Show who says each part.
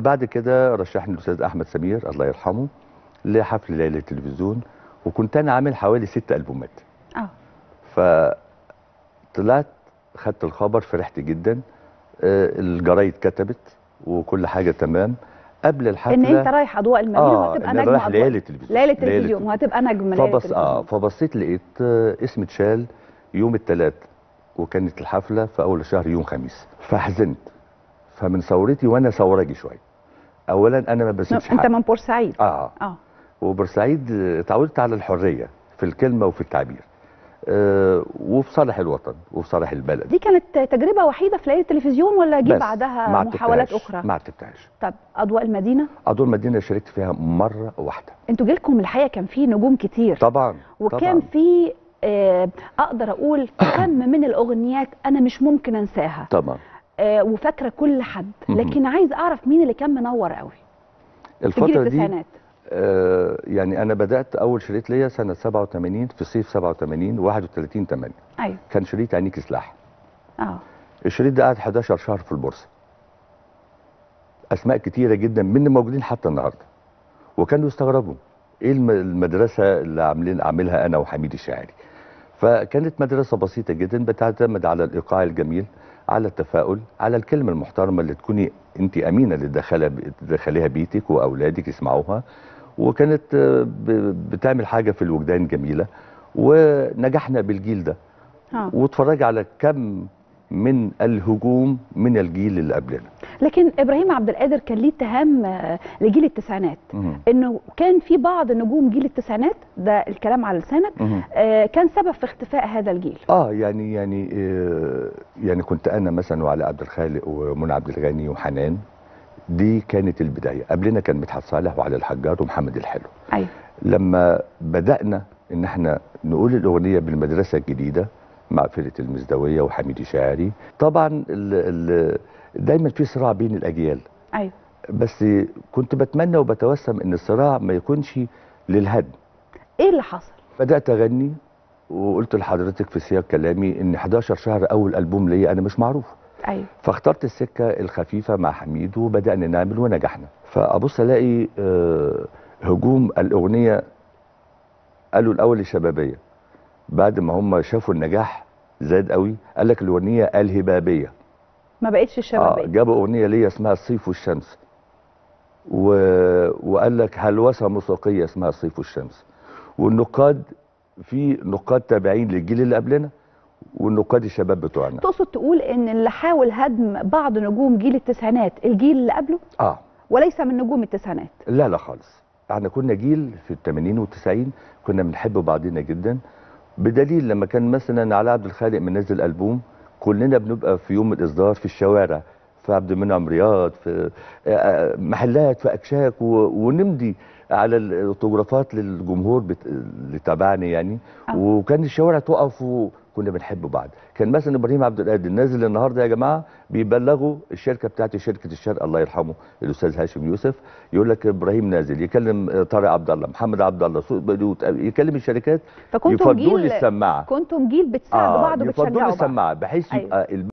Speaker 1: بعد كده رشحني الاستاذ احمد سمير الله يرحمه لحفل ليله التلفزيون وكنت انا عامل حوالي ست البومات
Speaker 2: اه
Speaker 1: فطلعت خدت الخبر فرحت جدا آه، الجرايد كتبت وكل حاجه تمام قبل الحفله
Speaker 2: ان انت رايح اضواء المدينه
Speaker 1: اه
Speaker 2: وهتبقى
Speaker 1: إن أنا
Speaker 2: نجم
Speaker 1: رايح
Speaker 2: اضواء
Speaker 1: ليله التلفزيون
Speaker 2: ليله التلفزيون وهتبقى نجم ليله
Speaker 1: فبص اه
Speaker 2: التلفزيون
Speaker 1: فبصيت لقيت آه، اسمي اتشال يوم الثلاث وكانت الحفله في اول الشهر يوم خميس فحزنت فمن ثورتي وانا ثورجي شويه اولا انا ما بسيبش
Speaker 2: انت
Speaker 1: حد
Speaker 2: من بورسعيد
Speaker 1: اه
Speaker 2: اه
Speaker 1: وبورسعيد آه، اتعودت على الحريه في الكلمه وفي التعبير آه وفي صالح الوطن وفي صالح البلد
Speaker 2: دي كانت تجربه وحيده في ليله التلفزيون ولا جه
Speaker 1: بس
Speaker 2: بعدها
Speaker 1: ما
Speaker 2: محاولات
Speaker 1: عتبتهاش،
Speaker 2: اخرى
Speaker 1: ما عتبتهاش
Speaker 2: طب اضواء المدينه
Speaker 1: اضواء المدينه شاركت فيها مره واحده
Speaker 2: انتوا جيلكم الحقيقه كان فيه نجوم كتير
Speaker 1: طبعا
Speaker 2: وكان
Speaker 1: طبعا
Speaker 2: في آه اقدر اقول كم من الاغنيات انا مش ممكن انساها
Speaker 1: طبعا
Speaker 2: آه وفاكره كل حد
Speaker 1: مهم.
Speaker 2: لكن عايز اعرف مين اللي كان منور قوي في جيل
Speaker 1: الفتره دي
Speaker 2: التسعينات
Speaker 1: آه يعني انا بدات اول شريط ليا سنه 87 في صيف 87 31 8
Speaker 2: ايوه
Speaker 1: كان شريط عينيك سلاح
Speaker 2: اه
Speaker 1: الشريط ده قعد 11 شهر في البورصه اسماء كتيره جدا من موجودين حتى النهارده وكانوا يستغربوا ايه الم- المدرسه اللي عاملين عاملها انا وحميد الشاعري فكانت مدرسه بسيطه جدا بتعتمد على الايقاع الجميل على التفاؤل على الكلمه المحترمه اللي تكوني انت امينه اللي تدخلها تدخليها بيتك واولادك يسمعوها وكانت آه، ب- بتعمل حاجه في الوجدان جميله ونجحنا بالجيل ده
Speaker 2: اه
Speaker 1: واتفرج على كم من الهجوم من الجيل اللي قبلنا
Speaker 2: لكن ابراهيم عبد القادر كان ليه اتهام آه، لجيل التسعينات
Speaker 1: مهم.
Speaker 2: انه كان في بعض نجوم جيل التسعينات ده الكلام على لسانك
Speaker 1: مهم.
Speaker 2: آه، كان سبب في اختفاء هذا الجيل
Speaker 1: اه يعني يعني آه يعني كنت انا مثلا وعلاء عبد الخالق ومنى عبد الغني وحنان دي كانت البدايه قبلنا كان مدحت صالح وعلي الحجار ومحمد الحلو
Speaker 2: ايوه
Speaker 1: لما بدانا ان احنا نقول الاغنيه بالمدرسه الجديده مع فرقه المزدويه وحميد شاعري طبعا ال ال دايما في صراع بين الاجيال
Speaker 2: ايوه
Speaker 1: بس كنت بتمنى وبتوسم ان الصراع ما يكونش للهدم
Speaker 2: ايه اللي حصل
Speaker 1: بدات اغني وقلت لحضرتك في سياق كلامي ان 11 شهر اول البوم ليا انا مش معروف
Speaker 2: ايوه
Speaker 1: فاخترت السكه الخفيفه مع حميد وبدانا نعمل ونجحنا فابص الاقي آه، هجوم الاغنيه قالوا الاول الشبابيه بعد ما هم شافوا النجاح زاد قوي قال لك الاغنيه الهبابيه
Speaker 2: ما بقتش
Speaker 1: اه
Speaker 2: الشبابيه
Speaker 1: جابوا اغنيه ليا اسمها الصيف والشمس و... وقال لك هلوسه موسيقيه اسمها الصيف والشمس والنقاد في نقاد تابعين للجيل اللي قبلنا والنقاد الشباب بتوعنا
Speaker 2: تقصد تقول ان اللي حاول هدم بعض نجوم جيل التسعينات الجيل اللي قبله
Speaker 1: اه
Speaker 2: وليس من نجوم التسعينات
Speaker 1: لا لا خالص احنا كنا جيل في الثمانين والتسعين كنا بنحب بعضنا جدا بدليل لما كان مثلا علاء عبد الخالق منزل البوم كلنا بنبقى في يوم الاصدار في الشوارع في عبد المنعم رياض في آه، آه، محلات في اكشاك و- ونمضي على الاوتوغرافات للجمهور بت... اللي تابعني يعني
Speaker 2: آه.
Speaker 1: وكان الشوارع تقف وكنا بنحب بعض كان مثلا ابراهيم عبد القادر نازل النهارده يا جماعه بيبلغوا الشركه بتاعتي شركه الشرق الله يرحمه الاستاذ هاشم يوسف يقول لك ابراهيم نازل يكلم آه، طارق عبد الله محمد عبد الله سوق بيروت يكلم الشركات
Speaker 2: فكنتم
Speaker 1: يفضلوا لي
Speaker 2: جيل
Speaker 1: السماعه
Speaker 2: كنتم جيل بتساعدوا بعض
Speaker 1: يفضلوا لي
Speaker 2: وبتشجعوا بعض
Speaker 1: السماعه بحيث
Speaker 2: أيوة.
Speaker 1: يبقى